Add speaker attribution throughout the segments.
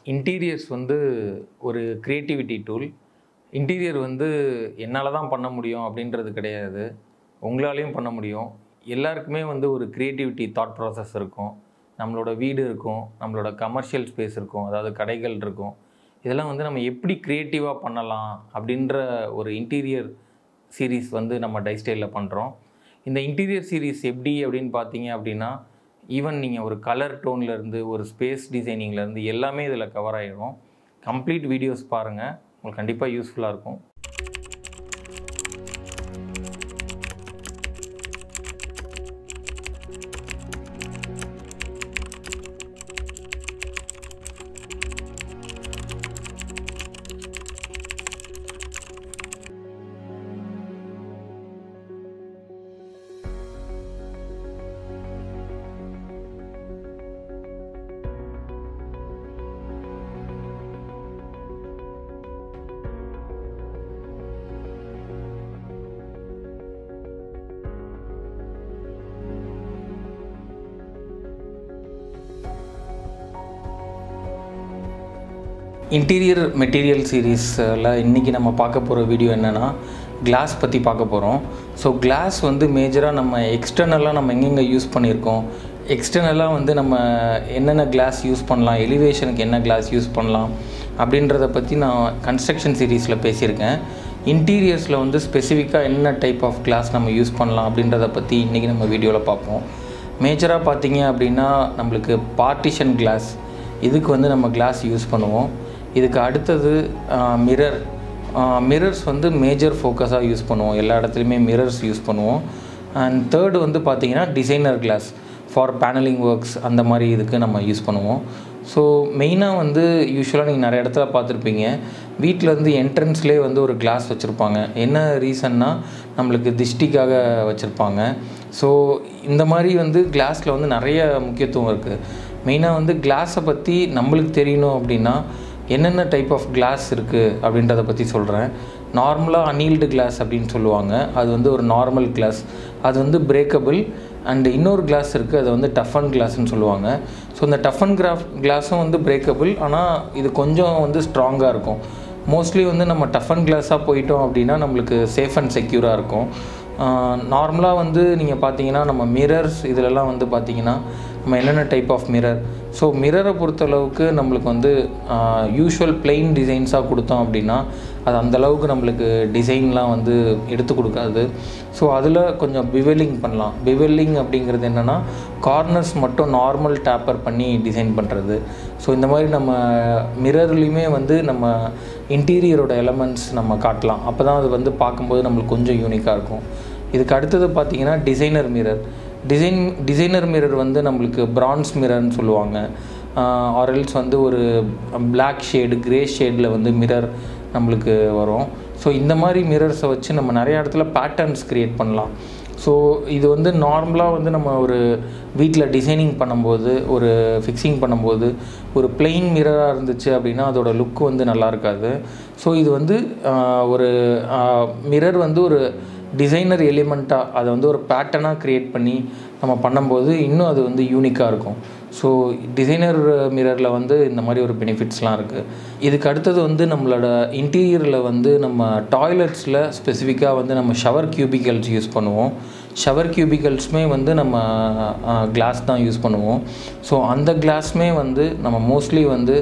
Speaker 1: interiors வந்து ஒரு creativity tool interior வந்து என்னால் தான் பண்ண முடியும் அப்படின்றது கிடையாது உங்களாலையும் பண்ண முடியும் எல்லாருக்குமே வந்து ஒரு க்ரியேட்டிவிட்டி தாட் ப்ராசஸ் இருக்கும் நம்மளோட வீடு இருக்கும் நம்மளோட கமர்ஷியல் ஸ்பேஸ் இருக்கும் அதாவது கடைகள் இருக்கும் இதெல்லாம் வந்து நம்ம எப்படி க்ரியேட்டிவாக பண்ணலாம் அப்படின்ற ஒரு இன்டீரியர் சீரீஸ் வந்து நம்ம டைஸ்டைலில் பண்ணுறோம் இந்த இன்டீரியர் சீரீஸ் எப்படி அப்படின்னு பார்த்தீங்க அப்படின்னா ஈவன் நீங்கள் ஒரு கலர் டோன்லேருந்து ஒரு ஸ்பேஸ் டிசைனிங்லேருந்து எல்லாமே இதில் கவர் ஆகிடும் கம்ப்ளீட் வீடியோஸ் பாருங்கள் உங்களுக்கு கண்டிப்பாக யூஸ்ஃபுல்லாக இருக்கும் இன்டீரியர் மெட்டீரியல் சீரீஸில் இன்றைக்கி நம்ம பார்க்க போகிற வீடியோ என்னென்னா கிளாஸ் பற்றி பார்க்க போகிறோம் ஸோ கிளாஸ் வந்து மேஜராக நம்ம எக்ஸ்டர்னலாக நம்ம எங்கெங்கே யூஸ் பண்ணியிருக்கோம் எக்ஸ்டர்னலாக வந்து நம்ம என்னென்ன கிளாஸ் யூஸ் பண்ணலாம் எலிவேஷனுக்கு என்ன கிளாஸ் யூஸ் பண்ணலாம் அப்படின்றத பற்றி நான் கன்ஸ்ட்ரக்ஷன் சீரீஸில் பேசியிருக்கேன் இன்டீரியர்ஸில் வந்து ஸ்பெசிஃபிக்காக என்ன டைப் ஆஃப் கிளாஸ் நம்ம யூஸ் பண்ணலாம் அப்படின்றத பற்றி இன்றைக்கி நம்ம வீடியோவில் பார்ப்போம் மேஜராக பார்த்தீங்க அப்படின்னா நம்மளுக்கு பார்ட்டிஷன் கிளாஸ் இதுக்கு வந்து நம்ம கிளாஸ் யூஸ் பண்ணுவோம் இதுக்கு அடுத்தது மிரர் மிரர்ஸ் வந்து மேஜர் ஃபோக்கஸாக யூஸ் பண்ணுவோம் எல்லா இடத்துலையுமே மிரர்ஸ் யூஸ் பண்ணுவோம் அண்ட் தேர்டு வந்து பார்த்திங்கன்னா designer glass for paneling works அந்த மாதிரி இதுக்கு நம்ம யூஸ் பண்ணுவோம் ஸோ மெயினாக வந்து யூஸ்வலாக நீங்கள் நிறைய இடத்துல பார்த்துருப்பீங்க வீட்டில் இருந்து என்ட்ரன்ஸ்லேயே வந்து ஒரு கிளாஸ் வச்சுருப்பாங்க என்ன ரீசன்னா நம்மளுக்கு திஷ்டிக்காக வச்சுருப்பாங்க ஸோ இந்த மாதிரி வந்து கிளாஸில் வந்து நிறைய முக்கியத்துவம் இருக்குது மெயினாக வந்து கிளாஸை பற்றி நம்மளுக்கு தெரியணும் அப்படின்னா என்னென்ன டைப் ஆஃப் கிளாஸ் இருக்குது அப்படின்றத பற்றி சொல்கிறேன் நார்மலாக அனீல்டு கிளாஸ் அப்படின்னு சொல்லுவாங்க அது வந்து ஒரு நார்மல் கிளாஸ் அது வந்து பிரேக்கபிள் அண்டு இன்னொரு கிளாஸ் இருக்குது அது வந்து டஃபன் கிளாஸ்னு சொல்லுவாங்க ஸோ இந்த டஃபன் கிராஃப் கிளாஸும் வந்து பிரேக்கபிள் ஆனால் இது கொஞ்சம் வந்து ஸ்ட்ராங்காக இருக்கும் மோஸ்ட்லி வந்து நம்ம டஃபன் கிளாஸாக போயிட்டோம் அப்படின்னா நம்மளுக்கு சேஃப் அண்ட் செக்யூராக இருக்கும் நார்மலாக வந்து நீங்கள் பார்த்தீங்கன்னா நம்ம மிரர்ஸ் இதிலெல்லாம் வந்து பார்த்தீங்கன்னா நம்ம என்னென்ன டைப் ஆஃப் மிரர் ஸோ மிரரை பொறுத்தளவுக்கு நம்மளுக்கு வந்து யூஷுவல் பிளெயின் டிசைன்ஸாக கொடுத்தோம் அப்படின்னா அது அந்தளவுக்கு நம்மளுக்கு டிசைன்லாம் வந்து எடுத்து கொடுக்காது ஸோ அதில் கொஞ்சம் பிவெல்லிங் பண்ணலாம் பிவெல்லிங் அப்படிங்கிறது என்னென்னா கார்னர்ஸ் மட்டும் நார்மல் டேப்பர் பண்ணி டிசைன் பண்ணுறது ஸோ இந்த மாதிரி நம்ம மிரர்லேயுமே வந்து நம்ம இன்டீரியரோட எலமெண்ட்ஸ் நம்ம காட்டலாம் அப்போ தான் அது வந்து பார்க்கும்போது நம்மளுக்கு கொஞ்சம் யூனிக்காக இருக்கும் இதுக்கு அடுத்தது பார்த்திங்கன்னா designer mirror design designer mirror வந்து நம்மளுக்கு பிரான்ஸ் மிரர்னு சொல்லுவாங்க ஆர்எல்ஸ் வந்து ஒரு பிளாக் ஷேடு கிரே ஷேடில் வந்து மிரர் நம்மளுக்கு வரும் ஸோ இந்த மாதிரி மிரர்ஸை வச்சு நம்ம நிறைய இடத்துல பேட்டர்ன்ஸ் க்ரியேட் பண்ணலாம் ஸோ இது வந்து நார்மலாக வந்து நம்ம ஒரு வீட்டில் டிசைனிங் பண்ணும்போது ஒரு ஃபிக்ஸிங் பண்ணும்போது ஒரு பிளெயின் மிரராக இருந்துச்சு அப்படின்னா அதோட லுக் வந்து நல்லா இருக்காது ஸோ இது வந்து ஒரு மிரர் வந்து ஒரு டிசைனர் எலிமெண்ட்டாக அதை வந்து ஒரு பேட்டர்னாக க்ரியேட் பண்ணி நம்ம பண்ணும்போது இன்னும் அது வந்து யூனிக்காக இருக்கும் ஸோ டிசைனர் மிரரில் வந்து இந்த மாதிரி ஒரு பெனிஃபிட்ஸ்லாம் இருக்குது இதுக்கு அடுத்தது வந்து நம்மளோட இன்டீரியரில் வந்து நம்ம டாய்லெட்ஸில் ஸ்பெசிஃபிக்காக வந்து நம்ம ஷவர் கியூபிக்கல்ஸ் யூஸ் பண்ணுவோம் ஷவர் கியூபிக்கல்ஸுமே வந்து நம்ம கிளாஸ் தான் யூஸ் பண்ணுவோம் ஸோ அந்த கிளாஸுமே வந்து நம்ம மோஸ்ட்லி வந்து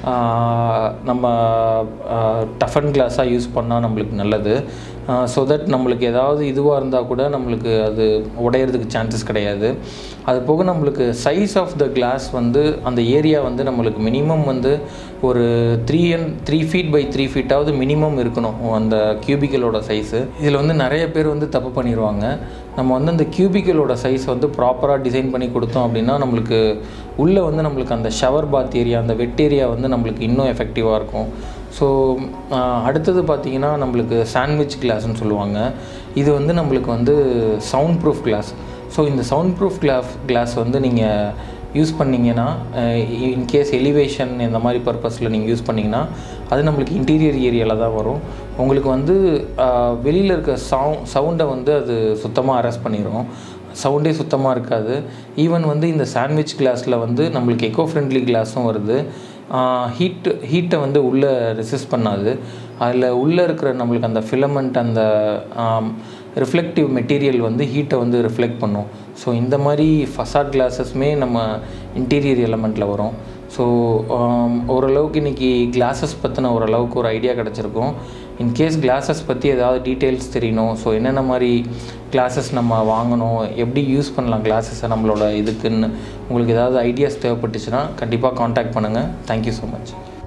Speaker 1: நம்ம டஃபன் கிளாஸாக யூஸ் பண்ணால் நம்மளுக்கு நல்லது ஸோ தட் நம்மளுக்கு ஏதாவது இதுவாக இருந்தால் கூட நம்மளுக்கு அது உடையிறதுக்கு சான்சஸ் கிடையாது அது போக நம்மளுக்கு சைஸ் ஆஃப் த கிளாஸ் வந்து அந்த ஏரியா வந்து நம்மளுக்கு மினிமம் வந்து ஒரு three and three feet by three ஃபீட்டாவது மினிமம் இருக்கணும் அந்த கியூபிக்கலோட சைஸு இதில் வந்து நிறைய பேர் வந்து தப்பு பண்ணிடுவாங்க நம்ம வந்து அந்த கியூபிக்கலோட சைஸ் வந்து ப்ராப்பராக டிசைன் பண்ணி கொடுத்தோம் அப்படின்னா நம்மளுக்கு உள்ளே வந்து நம்மளுக்கு அந்த ஷவர் பாத் ஏரியா அந்த வெட் ஏரியா வந்து நம்மளுக்கு இன்னும் எஃபெக்டிவாக இருக்கும் ஸோ அடுத்தது பார்த்திங்கன்னா நம்மளுக்கு சாண்ட்விச் கிளாஸ்னு சொல்லுவாங்க இது வந்து நம்மளுக்கு வந்து சவுண்ட் ப்ரூஃப் கிளாஸ் ஸோ இந்த சவுண்ட் ப்ரூஃப் கிளாஸ் கிளாஸ் வந்து நீங்கள் யூஸ் பண்ணிங்கன்னா இன்கேஸ் எலிவேஷன் இந்த மாதிரி பர்பஸில் நீங்கள் யூஸ் பண்ணிங்கன்னா அது நம்மளுக்கு இன்டீரியர் ஏரியாவில் தான் வரும் உங்களுக்கு வந்து வெளியில் இருக்க சவு சவுண்டை வந்து அது சுத்தமாக அரெஸ்ட் பண்ணிடும் சவுண்டே சுத்தமாக இருக்காது ஈவன் வந்து இந்த சாண்ட்விச் கிளாஸில் வந்து நம்மளுக்கு எக்கோ ஃப்ரெண்ட்லி கிளாஸும் வருது ஹீட் ஹீட்டை வந்து உள்ளே ரெசிஸ்ட் பண்ணாது அதில் உள்ளே இருக்கிற நம்மளுக்கு அந்த ஃபிலமெண்ட் அந்த ரிஃப்ளெக்டிவ் மெட்டீரியல் வந்து ஹீட்டை வந்து ரிஃப்ளெக்ட் பண்ணும் ஸோ இந்த மாதிரி ஃபசாட் கிளாஸஸ்மே நம்ம இன்டீரியர் எலமெண்ட்டில் வரும் ஸோ ஓரளவுக்கு இன்றைக்கி கிளாஸஸ் பற்றின ஓரளவுக்கு ஒரு ஐடியா கிடச்சிருக்கும் இன்கேஸ் கிளாஸஸ் பற்றி ஏதாவது டீட்டெயில்ஸ் தெரியணும் ஸோ என்னென்ன மாதிரி கிளாஸஸ் நம்ம வாங்கணும் எப்படி யூஸ் பண்ணலாம் கிளாஸஸை நம்மளோட இதுக்குன்னு உங்களுக்கு ஏதாவது ஐடியாஸ் தேவைப்பட்டுச்சுன்னா கண்டிப்பாக காண்டாக்ட் பண்ணுங்கள் தேங்க்யூ ஸோ மச்